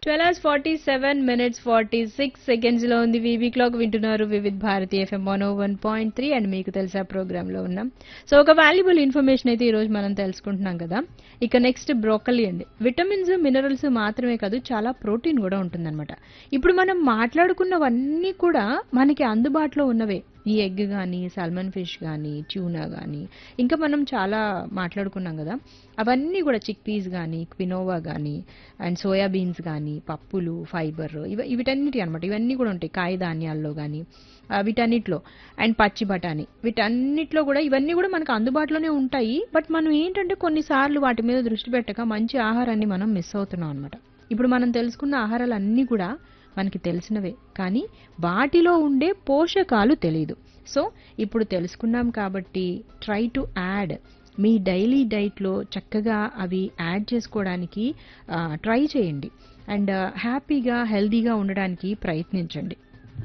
twelve hours forty seven minutes forty six seconds లో ఉంది VV clock వింటున్నారు Vividh Bharati FM one one point three and మీకు తెలుసా programme లో ఉన్నాం సో ఒక వాల్యుబుల్ ఇన్ఫర్మేషన్ అయితే ఈ రోజు మనం తెలుసుకుంటున్నాం కదా ఇక నెక్స్ట్ బ్రోకలీ అండి విటమిన్స్ మినరల్స్ మాత్రమే కాదు చాలా ప్రోటీన్ కూడా ఉంటుందన్నమాట ఇప్పుడు మనం మాట్లాడుకున్నవన్నీ కూడా మనకి అందుబాటులో ఉన్నవే ఈ ఎగ్ కానీ సల్మన్ ఫిష్ కానీ ట్యూనా కానీ ఇంకా మనం చాలా మాట్లాడుకున్నాం కదా అవన్నీ కూడా చిక్ పీస్ కానీ క్వినోవా కానీ అండ్ సోయా బీన్స్ కానీ పప్పులు ఫైబర్ ఇవ వీటన్నిటి అనమాట ఇవన్నీ కూడా ఉంటాయి కాయ ధాన్యాల్లో కానీ ఆ, వీటన్నిటిలో అండ్ పచ్చి బఠానీ వీటన్నిటిలో కూడా ఇవన్నీ కూడా మనకు అందుబాటులోనే ఉంటాయి బట్ మనం ఏంటంటే కొన్నిసార్లు వాటి మీద దృష్టి పెట్టక మంచి ఆహారాన్ని మనం మిస్ అవుతున్నాం అనమాట ఇప్పుడు మనం తెలుసుకున్న ఆహారాలు అన్నీ కూడా మనకి తెలిసినవే కానీ వాటిలో ఉండే పోషకాలు తెలియదు సో ఇప్పుడు తెలుసుకున్నాం కాబట్టి ట్రై టు యాడ్ మీ డైలీ డైట్లో చక్కగా అవి యాడ్ చేసుకోవడానికి ట్రై చేయండి అండ్ హ్యాపీగా హెల్తీగా ఉండడానికి ప్రయత్నించండి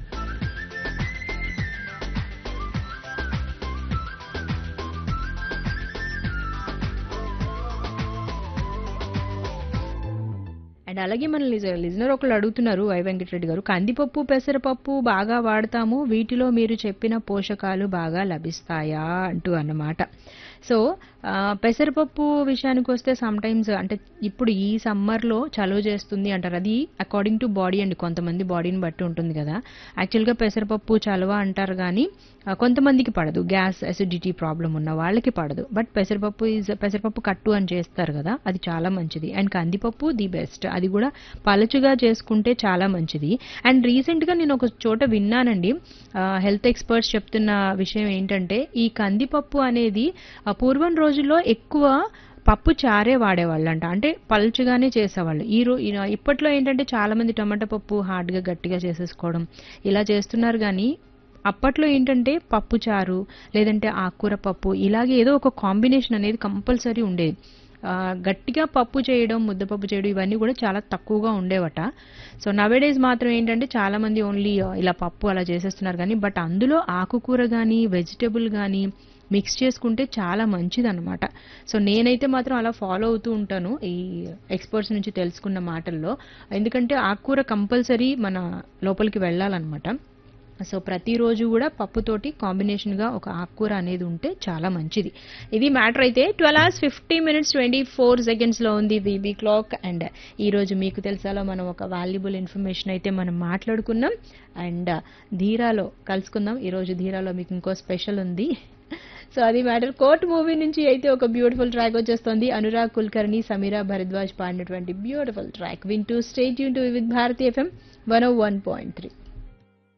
అండ్ అలాగే మన లిజనర్ ఒకళ్ళు అడుగుతున్నారు వై వెంకటరెడ్డి గారు కందిపప్పు పెసరపప్పు బాగా వాడతాము వీటిలో మీరు చెప్పిన పోషకాలు బాగా లభిస్తాయా అంటూ అన్నమాట సో ఆ, పెసరపప్పు విషయానికి వస్తే సమ్ టైమ్స్ అంటే ఇప్పుడు ఈ సమ్మర్లో చలువ చేస్తుంది అంటారు అది అకార్డింగ్ టు బాడీ అండి కొంతమంది బాడీని బట్టి ఉంటుంది కదా యాక్చువల్గా పెసరపప్పు చలువ అంటారు కానీ ఆ, కొంతమందికి పడదు గ్యాస్ అసిడిటీ ప్రాబ్లం ఉన్న వాళ్ళకి పడదు బట్ పెసరపప్పు ఈజ్ పెసరపప్పు కట్టు అని చేస్తారు కదా అది చాలా మంచిది అండ్ కందిపప్పు ది బెస్ట్ అది కూడా పలచుగా చేసుకుంటే చాలా మంచిది అండ్ రీసెంట్గా నేను ఒక చోట విన్నానండి హెల్త్ ఎక్స్పర్ట్స్ చెప్తున్న విషయం ఏంటంటే ఈ కందిపప్పు అనేది ఆ, పూర్వం రోజుల్లో ఎక్కువ పప్పు చారే వాడేవాళ్ళంట అంటే పలుచగానే చేసేవాళ్ళు ఈ రో ఈ- ఇప్పట్లో ఏంటంటే చాలా మంది టమాటా పప్పు హార్డ్గా గట్టిగా చేసేసుకోవడం ఇలా చేస్తున్నారు కానీ అప్పట్లో ఏంటంటే పప్పు చారు లేదంటే ఆకుకూర పప్పు ఇలాగే ఏదో ఒక కాంబినేషన్ అనేది కంపల్సరీ ఉండేది ఆ, గట్టిగా పప్పు చేయడం ముద్దపప్పు చేయడం ఇవన్నీ కూడా చాలా తక్కువగా ఉండేవట సో నవేడేస్ మాత్రం ఏంటంటే చాలా మంది ఓన్లీ ఇలా పప్పు అలా చేసేస్తున్నారు కానీ బట్ అందులో ఆకుకూర కానీ వెజిటబుల్ కానీ మిక్స్ చేసుకుంటే చాలా మంచిదన్నమాట సో నేనైతే మాత్రం అలా ఫాలో అవుతూ ఉంటాను ఈ ఎక్స్పర్ట్స్ నుంచి తెలుసుకున్న మాటల్లో ఎందుకంటే ఆకుకూర కంపల్సరీ మన లోపలికి వెళ్ళాలన్నమాట సో ప్రతిరోజు కూడా పప్పుతోటి కాంబినేషన్గా ఒక ఆకుకూర అనేది ఉంటే చాలా మంచిది ఇది మ్యాటర్ అయితే twelve hours fifty minutes twenty four సెకండ్స్లో ఉంది వీబీ క్లాక్ అండ్ ఈరోజు మీకు తెలుసాలో మనం ఒక వాల్యుబుల్ ఇన్ఫర్మేషన్ అయితే మనం మాట్లాడుకున్నాం అండ్ ధీరాలో కలుసుకుందాం ఈరోజు ధీరాలో మీకు ఇంకో స్పెషల్ ఉంది సో అది మ్యాటర్ కోర్ట్ మూవీ నుంచి అయితే ఒక బ్యూటిఫుల్ ట్రాక్ వచ్చేస్తుంది అనురాగ్ కుల్కర్ణి సమీరా భరద్వాజ్ పాడినటువంటి బ్యూటిఫుల్ ట్రాక్ వింటూ స్టేట్ యూన్ to with Bharati FM one one point three